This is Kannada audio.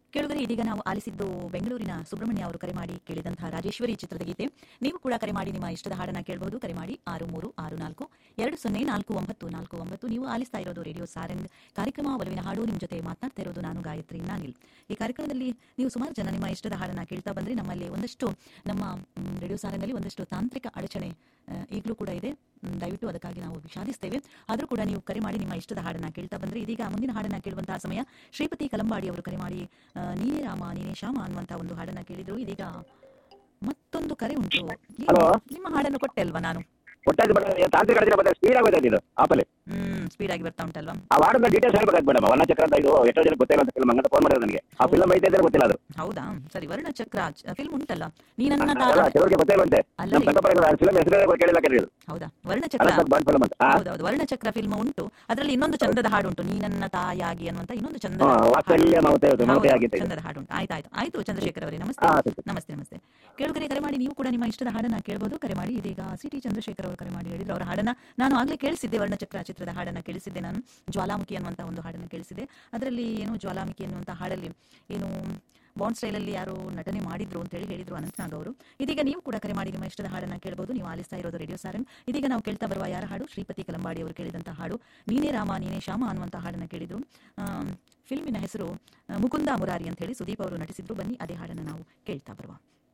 ಕೇಳಿದರೆ ಇದೀಗ ನಾವು ಆಲಿಸಿದ್ದು ಬೆಂಗಳೂರಿನ ಸುಬ್ರಹ್ಮಣ್ಯ ಅವರು ಕರೆ ಮಾಡಿ ಕೇಳಿದಂತಹ ರಾಜೇಶ್ವರಿ ಚಿತ್ರದ ಗೀತೆ ನೀವು ಕೂಡ ಕರೆ ಮಾಡಿ ನಿಮ್ಮ ಇಷ್ಟದ ಹಾಡನ್ನ ಕೇಳಬಹುದು ಕರೆ ಮಾಡಿ ಆರು ಮೂರು ಆರು ನಾಲ್ಕು ಎರಡು ಸೊನ್ನೆ ನಾಲ್ಕು ಒಂಬತ್ತು ನಾಲ್ಕು ಒಂಬತ್ತು ನೀವು ಆಲಿಸ್ತಾ ಇರೋದು ರೇಡಿಯೋ ಸಾರಂಗ್ ಕಾರ್ಯಕ್ರಮ ಒಲವಿನ ಹಾಡು ನಿಮ್ಮ ಜೊತೆ ಮಾತನಾಡ್ತಾ ಇರೋದು ನಾನು ಗಾಯತ್ರಿ ನಾನಿಲ್ ಈ ಕಾರ್ಯಕ್ರಮದಲ್ಲಿ ನೀವು ಸುಮಾರು ಜನ ನಿಮ್ಮ ಇಷ್ಟದ ಹಾಡನ್ನ ಕೇಳ್ತಾ ಬಂದ್ರೆ ನಮ್ಮಲ್ಲಿ ಒಂದಷ್ಟು ನಮ್ಮ ಮ್, ರೇಡಿಯೋ ಸಾರಂಗಲ್ಲಿ ಒಂದಷ್ಟು ತಾಂತ್ರಿಕ ಅಡಚಣೆ ಆ, ಈಗಲೂ ಕೂಡ ಇದೆ ಮ್, ದಯವಿಟ್ಟು ಅದಕ್ಕಾಗಿ ನಾವು ವಿಷಾದಿಸ್ತೇವೆ ಆದರೂ ಕೂಡ ನೀವು ಕರೆ ಮಾಡಿ ನಿಮ್ಮ ಇಷ್ಟದ ಹಾಡನ್ನ ಕೇಳ್ತಾ ಬಂದ್ರೆ ಇದೀಗ ಮುಂದಿನ ಹಾಡನ್ನ ಕೇಳುವಂತಹ ಸಮಯ ಶ್ರೀಪತಿ ಕಲಂಬಾಡಿ ಅವರು ಕರೆ ಮಾಡಿ ಆ, ನೀನೇ ರಾಮ ನೀನೇ ಶ್ಯಾಮ ಅನ್ನುವಂತಹ ಒಂದು ಹಾಡನ್ನ ಕೇಳಿದ್ರು ಇದೀಗ ಮತ್ತೊಂದು ಕರೆ ಉಂಟು ಏನು? ಹಲೋ. ನಿಮ್ಮ ಹಾಡನ್ನು ಕೊಟ್ಟೆ ಅಲ್ವಾ ನಾನು ಒಟ್ಟಾಗಿ ಮೇಡಮ್ ತಾಂತ್ರಿಕ ಅಡಚಣೆ ಬಂದ್ರೆ ಸ್ಪೀಡ್ ಆಗೋಯ್ತು ಇದು ಆಪಲ್ಲಿ ಹ್ಮ್ ಸ್ಪೀಡ್ ಆಗಿ ಬರ್ತಾ ಉಂಟಲ್ವಾ ಆ ವಾರದ ಡೀಟೇಲ್ಸ್ ಹೇಳ್ಬೇಕಾಯ್ತು ಮೇಡಮ್ ವರ್ಣಚಕ್ರ ಅಂತ ಇದು ಎಷ್ಟೋ ಜನ ಗೊತ್ತಿಲ್ಲ ಅಂತ ಫಿಲ್ಮ್ ಹಂಗಂತ ಫೋನ್ ಮಾಡಿದ್ರು ನನಗೆ ಆ ಫಿಲ್ಮ್ ಐತೆ ಅಂದ್ರೆ ಗೊತ್ತಿಲ್ಲ ಅದು ಹೌದಾ ಸರಿ ವರ್ಣಚಕ್ರ ಫಿಲ್ಮ್ ಉಂಟಲ್ಲ ನೀನನ್ನ ಅಲ್ಲ ತಾರ ಕೆಲವರಿಗೆ ಗೊತ್ತಿಲ್ವಂತೆ ಅಲ್ಲ ನಮ್ಮ ರೀ. ಸಂಗಪ್ಪ ಫಿಲ್ಮ್ ಹೆಸರೇ ಕೇಳಿಲ್ಲ ಕೇಳಿದ್ರು ಹೌದಾ ವರ್ಣಚಕ್ರ ಅಲ್ಲ ಬಾಂಡ್ ಫಿಲ್ಮ್ ಅಂತ ಆ, ಹೌದೌದು ವರ್ಣಚಕ್ರ ಫಿಲ್ಮ್ ಉಂಟು ಅದರಲ್ಲಿ ಇನ್ನೊಂದು ಚಂದದ ಹಾಡು ಉಂಟು ನೀ ನನ್ನ ತಾಯಾಗಿ ಅನ್ನುವಂತ ಇನ್ನೊಂದು ಚಂದದ ಹಾ, ಹಾಡು. ವಾತ್ಸಲ್ಯ ಮಮತೆ ಅದು, ಮಮತೆ ಹೌದು, ಆಗಿತ್ತು ಇದು. ಚಂದದ ಹಾಡು ಉಂಟು ಆಯ್ತು ಆಯ್ತು ಆಯ್ತು ಚಂದ್ರಶೇಖರ್ ಅವರೇ ನಮಸ್ತೆ ಹಾ, ಸರಿ, ಸರಿ. ನಮಸ್ತೆ ನಮಸ್ತೆ ಕೇಳುಗರೆ ಕರೆ ಮಾಡಿ ನೀವು ಕೂಡ ನಿಮ್ಮ ಇಷ್ಟದ ಹಾಡನ್ನ ಕೇಳಬಹುದು ಕರೆ ಮಾಡಿ ಇದೀಗ ಸಿ ಟಿ ಚಂದ್ರಶೇಖರ್ ಅವರು ಕರೆ ಮಾಡಿ ಹೇಳಿದ್ರು ಅವರ ಹಾಡನ್ನ ನಾನು ಆಗ್ಲೇ ಕೇಳಿಸಿದ್ದೆ ವರ್ಣಚಕ್ರ ಚಿತ್ರದ ಹಾಡನ್ನ ಕೇಳಿಸಿದ್ದೆ ನಾನು ಜ್ವಾಲಾಮುಖಿ ಅನ್ನುವಂತ ಒಂದು ಹಾಡನ್ನ ಕೇಳಿಸಿದ್ದೆ ಅದರಲ್ಲಿ ಏನು ಜ್ವಾಲಾಮುಖಿ ಅನ್ನುವಂತ ಹಾಡಲ್ಲಿ ಏನು ಬಾಂಡ್ ಸ್ಟೈಲಲ್ಲಿ ಯಾರು ನಟನೆ ಮಾಡಿದ್ರು ಅಂತ ಹೇಳಿ ಹೇಳಿದ್ರು ಅನಂತನಾಗ್ ಅವರು ಇದೀಗ ನೀವು ಕೂಡ ಕರೆ ಮಾಡಿ ನಿಮ್ಮ ಇಷ್ಟದ ಹಾಡನ್ನ ಕೇಳಬಹುದು ನೀವು ಆಲಿಸ್ತಾ ಇರೋದು ರೇಡಿಯೋ ಸಾರಂಗ್ ಇದೀಗ ನಾವು ಕೇಳ್ತಾ ಬರುವ ಯಾರ ಹಾಡು ಶ್ರೀಪತಿ ಕಲಂಬಾಡಿ ಅವರು ಕೇಳಿದಂತ ಹಾಡು ನೀನೇ ರಾಮ ನೀನೇ ಶ್ಯಾಮ ಅನ್ನುವಂತ ಹಾಡನ್ನ ಕೇಳಿದ್ರು ಆಮ್, ಫಿಲ್ಮಿನ ಹೆಸರು ಆ, ಮುಕುಂದ ಮುರಾರಿ ಅಂತ ಹೇಳಿ ಸುದೀಪ್ ಅವರು ನಟಿಸಿದ್ರು ಬನ್ನಿ ಅದೇ ಹಾಡನ್ನ ನಾವು ಕೇಳ್ತಾ ಬರುವ